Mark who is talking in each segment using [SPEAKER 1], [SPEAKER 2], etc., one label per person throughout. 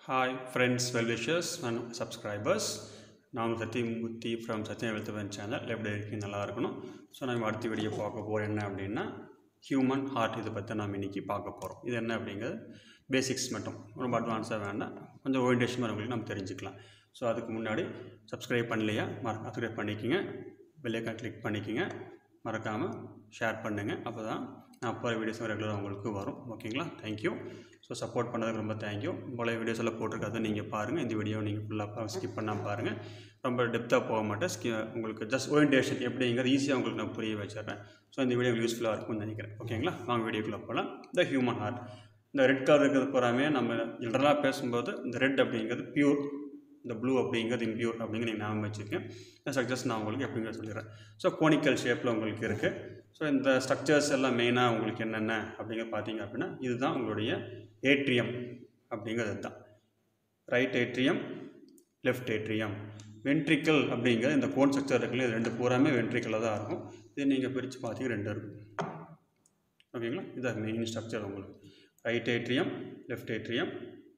[SPEAKER 1] Hi friends well wishers and subscribers நான் உங்கள் Sathyamoorthy from Sathyam எழுத்துவன் சேனல் எப்படி இருக்கீங்க நல்லா இருக்கணும் ஸோ நம்ம அடுத்த வீடியோ பார்க்க போகிறோம் என்ன அப்படின்னா ஹியூமன் ஹார்ட் இதை பற்றி நாம் இன்றைக்கி பார்க்க போகிறோம் இது என்ன அப்படிங்கிறது பேசிக்ஸ் மட்டும் ரொம்ப அட்வான்ஸாக வேண்டாம் கொஞ்சம் ஓரியன்டேஷன் வரவங்களுக்கு நம்ம தெரிஞ்சுக்கலாம் ஸோ அதுக்கு முன்னாடி சப்ஸ்கிரைப் பண்ணலையா மற சப்ஸ்கிரைப் பண்ணிக்கோங்க பெல்லைக்கான் கிளிக் பண்ணிக்கோங்க மறக்காமல் ஷேர் பண்ணுங்கள் அப்போ தான் நான் போகிற வீடியோஸும் ரெகுலராக உங்களுக்கு வரும் ஓகேங்களா தேங்க்யூ ஸோ சப்போர்ட் பண்ணதுக்கு ரொம்ப தேங்க்யூ போல வீடியோஸ் எல்லாம் போட்டிருக்காத நீங்கள் பாருங்கள் இந்த வீடியோ நீங்கள் ஃபுல்லாக ஸ்கிப் பண்ணாமல் பாருங்கள் ரொம்ப டெப்த்தாக போக மாட்டேன் ஸ்கி உங்களுக்கு ஜஸ்ட் ஓரியன்டேஷன் எப்படிங்கிறது ஈஸியாக உங்களுக்கு நான் புரிய வச்சிடுறேன் ஸோ இந்த வீடியோ யூஸ்ஃபுல்லாக இருக்கும்னு நினைக்கிறேன் ஓகேங்களா வாங்க வீடியோக்குள்ளே போகலாம் இந்த ஹியூமன் ஹார்ட் இந்த ரெட் கலர் இருக்கிறது பூராமே நம்ம ஜென்ரலாக பேசும்போது இந்த ரெட் அப்படிங்கிறது பியூர் இந்த ப்ளூ அப்படிங்கிறது இம்பியூர் அப்படிங்கிற நீங்கள் ஞாபகம் வச்சுருக்கேன் இந்த ஸ்ட்ரக்சர்ஸ் நான் உங்களுக்கு எப்படிங்கிற சொல்லிடுறேன் ஸோ கோனிக்கல் ஷேப்பில் உங்களுக்கு இருக்குது ஸோ இந்த ஸ்ட்ரக்சர்ஸ் எல்லாம் மெயினாக உங்களுக்கு என்னென்ன அப்படிங்கிற பார்த்தீங்க அப்படின்னா இதுதான் உங்களுடைய ஏட்ரியம் அப்படிங்கிறது தான் right atrium left atrium ventricle அப்படிங்கிறது இந்த கோன் ஸ்ட்ரக்சர் இருக்குல்ல இது ரெண்டு பூராமே வென்ட்ரிக்கலாக தான் இருக்கும் இது நீங்கள் பிரித்து பார்த்தீங்க ரெண்டு இருக்கும் ஓகேங்களா இதான் மெயின் ஸ்ட்ரக்சர் உங்களுக்கு right atrium left atrium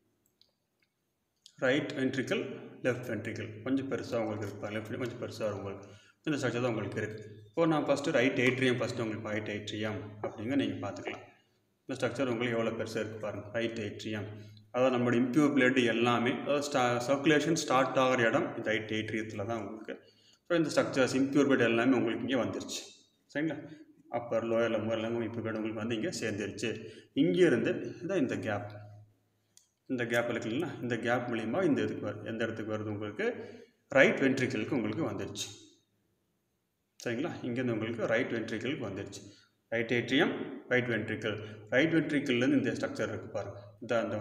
[SPEAKER 1] right ventricle left ventricle கொஞ்சம் பெருசாக உங்களுக்கு இருப்பாங்க லெஃப்ட் கொஞ்சம் பெருசாக இருக்கும் உங்களுக்கு இந்த ஸ்ட்ரக்சர் தான் உங்களுக்கு இருக்குது இப்போ நான் ஃபஸ்ட்டு ரைட் ஏட்ரியம் ஃபஸ்ட்டு உங்களுக்கு ரைட் ஏட்ரியம் அப்படிங்க நீங்கள் பார்த்துக்கலாம் இந்த ஸ்ட்ரக்சர் உங்களுக்கு எவ்வளோ பெருசாக இருக்குது பாருங்கள் ரைட் ஏட்ரியம் அதாவது நம்மளோட இம்ப்யூர் பிளட் எல்லாமே அதாவது ஸ்டா சர்க்குலேஷன் ஸ்டார்ட் ஆகிற இடம் இந்த ரைட் ஏட்ரியத்தில் தான் உங்களுக்கு ஸோ இந்த ஸ்ட்ரக்சர்ஸ் இம்ப்யூர் பிளட் எல்லாமே உங்களுக்கு இங்கே வந்துருச்சு சரிங்களா அப்பர் லோயர் லம்பர் எல்லாமே இம்ப்யூர் பிளட் உங்களுக்கு வந்து இங்கே சேர்ந்துருச்சு இங்கேருந்து இதான் இந்த கேப் இந்த கேப் இருக்கு இல்லைங்களா இந்த கேப் மூலிமா இந்த இதுக்கு வருது எந்த இடத்துக்கு வருது உங்களுக்கு ரைட் வென்ட்ரிக்கலுக்கு உங்களுக்கு வந்துடுச்சு சரிங்களா இங்கேருந்து உங்களுக்கு ரைட் வென்ட்ரிக்கலுக்கு வந்துடுச்சு right atrium right ventricle right வென்ட்ரிக்கல்லேருந்து இந்த ஸ்ட்ரக்சர் இருக்குது பாருங்கள் இந்த அந்த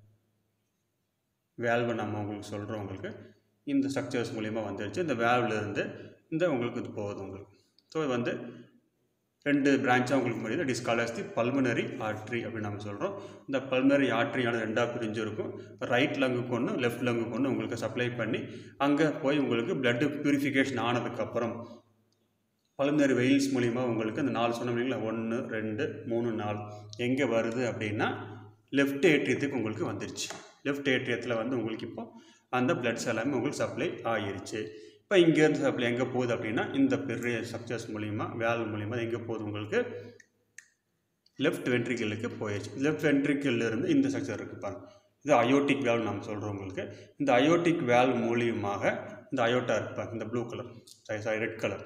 [SPEAKER 1] வேல்வை நம்ம உங்களுக்கு சொல்கிறோம் உங்களுக்கு இந்த ஸ்ட்ரக்சர்ஸ் மூலிமா வந்துடுச்சு இந்த வேல்வ்லேருந்து இந்த உங்களுக்கு இது போகுது உங்களுக்கு ஸோ இது வந்து ரெண்டு பிரான்ச்சாக உங்களுக்கு முடியுது it is call the pulmonary artery அப்படின்னு நம்ம சொல்கிறோம் இந்த பல்மனரி ஆர்ட்ரியான ரெண்டாக பிரிஞ்சு இருக்கும் ரைட் லங்குக்கு ஒன்று லெஃப்ட் லங்குக்கு ஒன்று உங்களுக்கு சப்ளை பண்ணி அங்கே போய் உங்களுக்கு பிளட்டு ப்யூரிஃபிகேஷன் ஆனதுக்கப்புறம் பல்மனரி வெயில்ஸ் மூலிமா உங்களுக்கு அந்த நாலு சொன்ன இல்லைங்களா ஒன்று ரெண்டு மூணு நாலு எங்கே வருது அப்படின்னா லெஃப்ட் ஏட்ரியத்துக்கு உங்களுக்கு வந்துருச்சு லெஃப்ட் ஏட்ரியத்தில் வந்து உங்களுக்கு இப்போ அந்த பிளட்ஸ் எல்லாமே உங்களுக்கு சப்ளை ஆகிருச்சு இப்போ இங்கேருந்து சப்ளை எங்கே போகுது அப்படின்னா இந்த பெரிய ஸ்ட்ரக்சர்ஸ் மூலிமா வேல் மூலிமா எங்கே போகுது உங்களுக்கு லெஃப்ட் வென்ட்ரிக்கலுக்கு போயிடுச்சு லெஃப்ட் வென்ட்ரிக்கல்லேருந்து இந்த ஸ்ட்ரக்சர் இருக்குது பாருங்க இது அயோட்டிக் வேல் நம்ம சொல்கிறோம் உங்களுக்கு இந்த அயோட்டிக் வேல் மூலியமாக இந்த அயோட்டா இருப்பாங்க இந்த blue colour sorry sorry red colour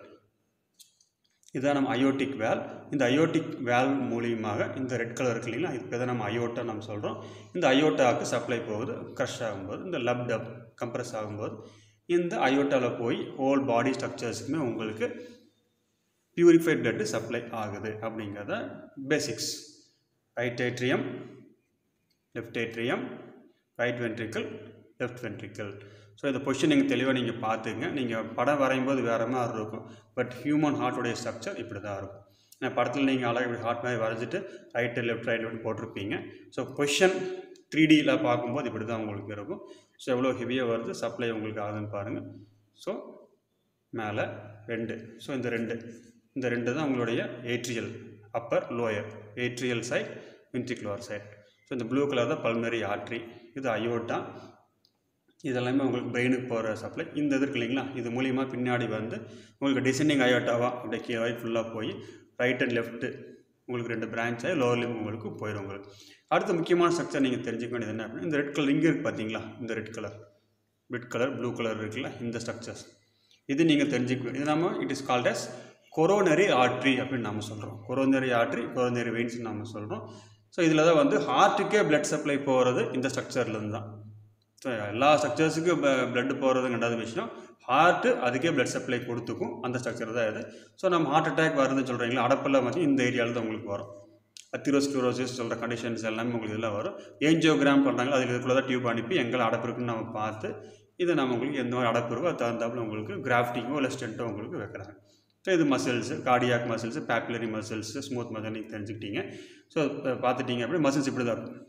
[SPEAKER 1] இதுதான் நம்ம அயோட்டிக் வேல் இந்த அயோட்டிக் வேல் மூலியமாக இந்த ரெட் கலர் இருக்கு இல்லைங்களா இதுக்கு தான் நம்ம அயோட்டா நம்ம சொல்கிறோம் இந்த அயோட்டாவுக்கு சப்ளை போகுது க்ரஷ் ஆகும்போது இந்த லப் டப் கம்ப்ரஸ் ஆகும்போது இந்த அயோட்டாவில் போய் ஹோல் பாடி ஸ்ட்ரக்சர்ஸுக்குமே உங்களுக்கு பியூரிஃபைட் பிளட்டு சப்ளை ஆகுது அப்படிங்கிறத basics right atrium left atrium right ventricle left ventricle so இந்த பொசிஷன் நீங்கள் தெளிவாக நீங்கள் பார்த்துங்க நீங்கள் படம் வரையும்போது வேறு மாதிரி இருக்கும் பட் ஹியூமன் ஹார்ட்டுடைய ஸ்ட்ரக்சர் இப்படி தான் இருக்கும் ஏன்னா படத்தில் நீங்கள் அழகாக இப்படி ஹார்ட் மாதிரி வரைஞ்சிட்டு ரைட்டு லெஃப்ட் ரைட் லெஃப்ட் போட்டிருப்பீங்க ஸோ பொசிஷன் த்ரீ டியில் பார்க்கும்போது இப்படி தான் உங்களுக்கு இருக்கும் ஸோ எவ்வளோ ஹெவியாக வருது சப்ளை உங்களுக்கு ஆகுதுன்னு பாருங்கள் ஸோ மேலே ரெண்டு ஸோ இந்த ரெண்டு இந்த ரெண்டு தான் உங்களுடைய atrial upper lower atrial side ventricular side so இந்த ப்ளூ கலர் தான் பல்மரி ஆட்ரி இது அயோட்டா இதெல்லாமே உங்களுக்கு பிரெயினுக்கு போகிற சப்ளை இந்த இது இருக்கு இல்லைங்களா இது மூலிமா பின்னாடி வந்து உங்களுக்கு டிசைனிங் அயோட்டாவா அப்படியே கீழே ஃபுல்லாக போய் ரைட் அண்ட் லெஃப்ட்டு உங்களுக்கு ரெண்டு பிரான்ச் ஆகி லோவர் லிம் உங்களுக்கு போயிடும் உங்களுக்கு அடுத்த முக்கியமான ஸ்ட்ரக்சர் நீங்கள் தெரிஞ்சுக்க வேண்டியது என்ன அப்படின்னா இந்த ரெட் கலர் இங்கே இருக்குது பார்த்தீங்களா இந்த red colour red colour blue colour இருக்குல்ல இந்த ஸ்ட்ரக்சர்ஸ் இது நீங்கள் தெரிஞ்சுக்க இது நம்ம it is called as coronary artery அப்படின்னு நம்ம சொல்கிறோம் கொரோனரி ஆர்ட்ரி கொரோனரி வெயின்ஸ் நம்ம சொல்கிறோம் ஸோ இதில் தான் வந்து ஹார்ட்டுக்கே பிளட் சப்ளை போகிறது இந்த ஸ்ட்ரக்சர்லேருந்து தான் ஸோ எல்லா ஸ்ட்ரக்சர்ஸுக்கும் பிளட் போகிறது ரெண்டாவது விஷயம் ஹார்ட்டு அதுக்கே பிளட் சப்ளை கொடுத்துக்கும் அந்த ஸ்ட்ரக்சர் தான் இது ஸோ நம்ம ஹார்ட் அட்டாக் வருதுன்னு சொல்கிறீங்களா அடப்பெல்லாம் வந்து இந்த ஏரியாவில் தான் உங்களுக்கு வரும் அத்திரோஸ்க்ளோரோசிஸ் சொல்கிற கண்டிஷன்ஸ் எல்லாமே உங்களுக்கு இதில் வரும் ஏஞ்சியோகிராம் பண்ணுறாங்க அதில் இதுக்குள்ளே தான் டியூப் அனுப்பி எங்கே அடப்பு இருக்குன்னு நம்ம பார்த்து இதை நம்ம உங்களுக்கு எந்த மாதிரி அடப்பு இருக்கோ அது தகுந்தாப்புல உங்களுக்கு கிராஃப்டிங்கோ இல்லை ஸ்டென்ட்டோ உங்களுக்கு வைக்கிறாங்க ஸோ இது muscles cardiac muscles papillary muscles smooth muscle நீங்கள் தெரிஞ்சுக்கிட்டீங்க ஸோ பார்த்துட்டீங்க அப்படி மசில்ஸ் இப்படி தான் இருக்கும்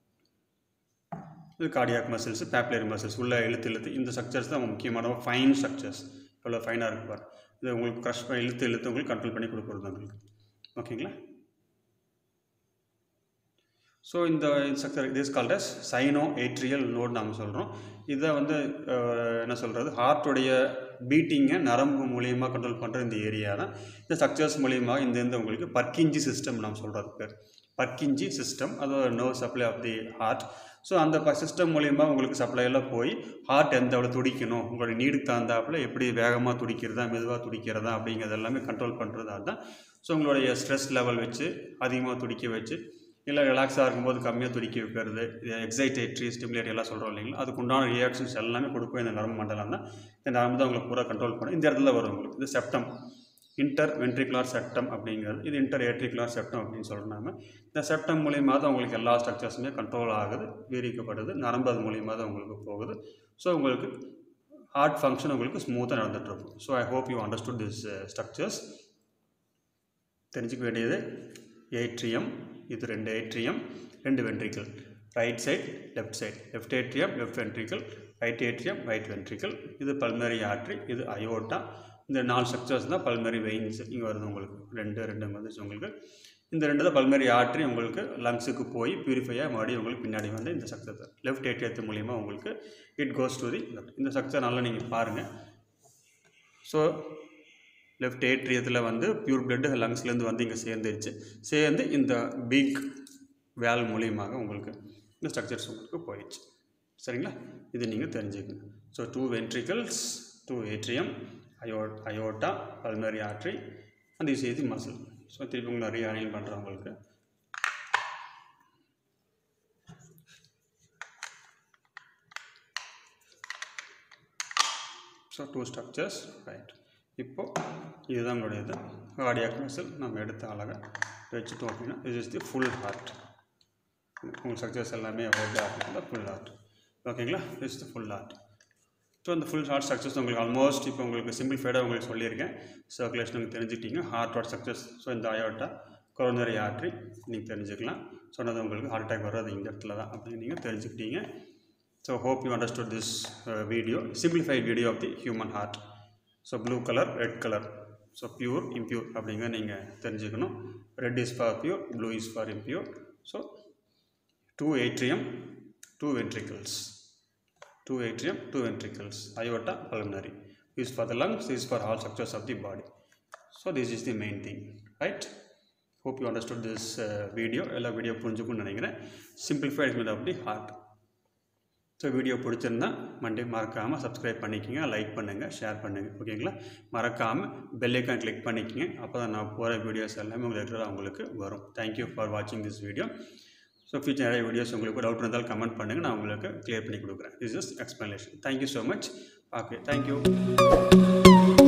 [SPEAKER 1] இது கார்டியாக் மசில்ஸ் பேப்புலரி மசில்ஸ் உள்ள இழுத்து இழுத்து இந்த ஸ்ட்ரக்சர்ஸ் தான் முக்கியமான ஃபைன் ஸ்ட்ரக்சர்ஸ் எவ்வளோ ஃபைனாக இருக்கு பாரு இது உங்களுக்கு க்ரஷ் பண்ணி இழுத்து இழுத்து உங்களுக்கு கண்ட்ரோல் பண்ணி கொடுக்குறது உங்களுக்கு ஓகேங்களா ஸோ ஸோ இந்த structure this called as sino atrial node நாங்கள் சொல்கிறோம் இதை வந்து அஹ், என்ன சொல்கிறது ஹார்ட்டுடைய பீட்டிங்கை நரம்பு மூலியமாக கண்ட்ரோல் பண்ணுற இந்த ஏரியா தான் இந்த ஸ்ட்ரக்சர்ஸ் மூலியமாக இந்த இந்த உங்களுக்கு பர்கிஞ்சி சிஸ்டம் நாம் சொல்கிறது பேர் பர்கிஞ்சி சிஸ்டம் அது ஒரு nerve supply of the heart so அந்த சிஸ்டம் மூலியமாக உங்களுக்கு சப்ளை எல்லாம் போய் ஹார்ட் எந்த எவ்வளோ துடிக்கணும் உங்களுடைய நீடுக்கு தகுந்தாப்புல எப்படி வேகமாக துடிக்கிறதா மெதுவாக துடிக்கிறதா அப்படிங்கிறது எல்லாமே கண்ட்ரோல் பண்ணுறதா தான் ஸோ உங்களுடைய ஸ்ட்ரெஸ் லெவல் வச்சு அதிகமாக துடிக்க வச்சு இல்லை ரிலாக்ஸாக இருக்கும்போது கம்மியாக துடிக்க வைக்கிறது எக்ஸைட்டேட்ரி ஸ்டிமுலேட் எல்லாம் சொல்கிறோம் இல்லைங்களா அதுக்கு உண்டான ரியாக்ஷன்ஸ் எல்லாமே கொடுக்கும் இந்த நரம்பு மண்டலம் தான் இந்த நரம்பு தான் உங்களுக்கு பூரா கண்ட்ரோல் பண்ணும் இந்த இடத்துல வரும் உங்களுக்கு இது செப்டம் இன்டர் வென்ட்ரிகுலார் செப்டம் அப்படிங்கிறது இது இன்டர் ஏட்ரிகுலார் செப்டம் அப்படின்னு சொல்கிறாங்க இந்த செப்டம் மூலியமாக தான் உங்களுக்கு எல்லா ஸ்ட்ரக்சர்ஸுமே கண்ட்ரோல் ஆகுது வீரிக்கப்படுது நரம்பு அது மூலியமாக தான் உங்களுக்கு போகுது ஸோ உங்களுக்கு ஹார்ட் ஃபங்க்ஷன் உங்களுக்கு ஸ்மூத்தாக நடந்துகிட்ருக்கும் so I hope you understood this structures தெரிஞ்சுக்க வேண்டியது ஏட்ரியம் இது ரெண்டு ஏட்ரியம் ரெண்டு ventricle right side left side left atrium left ventricle right atrium right ventricle இது பல்மரி ஆட்ரி இது அயோட்டா இந்த நாலு ஸ்ட்ரக்சர்ஸ் தான் பல்மரி வெயின்ஸ் இங்கே வருது உங்களுக்கு ரெண்டு ரெண்டு வந்துச்சு உங்களுக்கு இந்த ரெண்டு தான் பல்மரி ஆட்ரி உங்களுக்கு லங்ஸுக்கு போய் பியூரிஃபையாக மறுபடியும் உங்களுக்கு பின்னாடி வந்து இந்த ஸ்ட்ரக்சர் லெஃப்ட் ஏட்ரியத்து மூலியமாக உங்களுக்கு இட் கோஸ் டு தி இந்த ஸ்ட்ரக்சர் நல்லா நீங்கள் பாருங்கள் ஸோ லெஃப்ட் ஏட்ரியத்தில் வந்து பியூர் பிளட்டு லங்ஸ்லேருந்து வந்து இங்கே சேர்ந்துருச்சு சேர்ந்து இந்த பீக் வேல் மூலியமாக உங்களுக்கு இந்த ஸ்ட்ரக்சர்ஸ் உங்களுக்கு போயிடுச்சு சரிங்களா இது நீங்கள் தெரிஞ்சுக்கங்க so two ventricles two atrium அயோ அயோட்டா பல்மரி ஆட்ரி அந்த இஸ் தி மசில் ஸோ திருப்பி உங்களை ரீஅரைன் பண்ணுறேன் உங்களுக்கு ஸோ டூ ஸ்ட்ரக்சர்ஸ் ரைட் இப்போது இதுதான் உங்களுடைய இது கார்டியாக் மசில் நம்ம எடுத்து அழகாக வச்சுட்டோம் அப்படின்னா இது இஸ் தி ஃபுல் ஹார்ட் உங்கள் ஸ்ட்ரக்சர்ஸ் எல்லாமே ஓகே அப்படின்னா ஃபுல் ஹார்ட் ஓகேங்களா is the full heart so அந்த ஃபுல் ஹார்ட் ஸ்ட்ரக்சர்ஸ் உங்களுக்கு ஆல்மோஸ்ட் இப்போ உங்களுக்கு சிம்பிளிஃபைடாக உங்களுக்கு சொல்லியிருக்கேன் சர்க்குலேஷன் உங்களுக்கு தெரிஞ்சுக்கிட்டீங்க ஹார்ட்டோட ஸ்ட்ரக்சர்ஸ் ஸோ இந்த அயோட்டா கொரோனரி ஆர்ட்ரி நீங்கள் தெரிஞ்சுக்கலாம் சொன்னது உங்களுக்கு ஹார்ட் அட்டாக் வர்றது இந்த இடத்துல தான் அப்படின்னு நீங்கள் தெரிஞ்சுக்கிட்டீங்க so hope you understood this video simplified video of the human heart so blue colour red colour so pure impure அப்படிங்க நீங்கள் தெரிஞ்சுக்கணும் red is for pure blue is for impure so two atrium two ventricles two atrium, two ventricles, aorta, pulmonary. This is for the lungs, this is for all structures of the body. So this is the main thing, right? Hope you understood this uh, video. எல்லா video புரிஞ்சுக்கும்னு நினைக்கிறேன் simplified method of the heart so video பிடிச்சிருந்தா மண்டே மறக்காமல் subscribe பண்ணிக்கோங்க like பண்ணுங்கள் share பண்ணுங்கள் ஓகேங்களா மறக்காமல் பெல்லைக்கான் கிளிக் பண்ணிக்கோங்க அப்போ தான் நான் போகிற வீடியோஸ் எல்லாமே உங்களுக்கு ரெகுலராக உங்களுக்கு வரும் தேங்க்யூ ஃபார் வாட்சிங் திஸ் வீடியோ ஸோ ஃபியூச்சர் நிறைய வீடியோஸ் உங்களுக்கு டவுட் இருந்தாலும் கமெண்ட் பண்ணுங்கள் நான் உங்களுக்கு கிளியர் பண்ணி கொடுக்குறேன் this is explanation thank you so much okay thank you